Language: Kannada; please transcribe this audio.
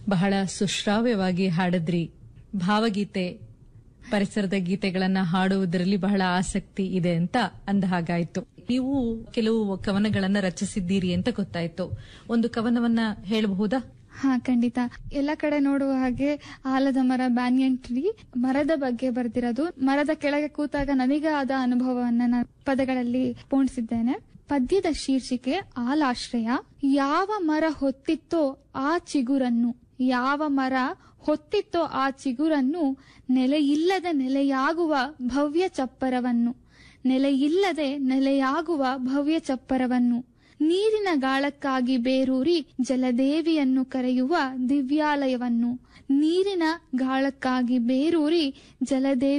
ಬಹಳ ಸುಶ್ರಾವ್ಯವಾಗಿ ಹಾಡಿದ್ರಿ ಭಾವಗೀತೆ ಪರಿಸರದ ಗೀತೆಗಳನ್ನ ಹಾಡುವುದರಲ್ಲಿ ಬಹಳ ಆಸಕ್ತಿ ಇದೆ ಅಂತ ಅಂದ ಹಾಗಾಯ್ತು ನೀವು ಕೆಲವು ಕವನಗಳನ್ನ ರಚಿಸಿದ್ದೀರಿ ಅಂತ ಗೊತ್ತಾಯ್ತು ಒಂದು ಕವನವನ್ನ ಹೇಳಬಹುದಾ ಹಾ ಖಂಡಿತ ಎಲ್ಲ ಕಡೆ ನೋಡುವ ಹಾಗೆ ಆಲದ ಮರ ಬ್ಯಾನಿಯನ್ ಟ್ರೀ ಮರದ ಬಗ್ಗೆ ಬರ್ದಿರೋದು ಮರದ ಕೆಳಗೆ ಕೂತಾಗ ನನಗೆ ಆದ ಅನುಭವವನ್ನ ನಾನು ಪದಗಳಲ್ಲಿ ಪೋಣಿಸಿದ್ದೇನೆ ಪದ್ಯದ ಶೀರ್ಷಿಕೆ ಆಲಾಶ್ರಯ ಯಾವ ಮರ ಹೊತ್ತಿತ್ತೋ ಆ ಚಿಗುರನ್ನು ಯಾವ ಮರ ಹೊತ್ತಿತ್ತೋ ಆ ಚಿಗುರನ್ನು ನೆಲೆಯಿಲ್ಲದೆ ನೆಲೆಯಾಗುವ ಭವ್ಯ ಚಪ್ಪರವನ್ನು ನೆಲೆಯಿಲ್ಲದೆ ನೆಲೆಯಾಗುವ ಭವ್ಯ ಚಪ್ಪರವನ್ನು ನೀರಿನ ಗಾಳಕ್ಕಾಗಿ ಬೇರೂರಿ ಜಲದೇವಿಯನ್ನು ಕರೆಯುವ ದಿವ್ಯಾಲಯವನ್ನು ನೀರಿನ ಗಾಳಕ್ಕಾಗಿ ಬೇರೂರಿ ಜಲದೇವಿ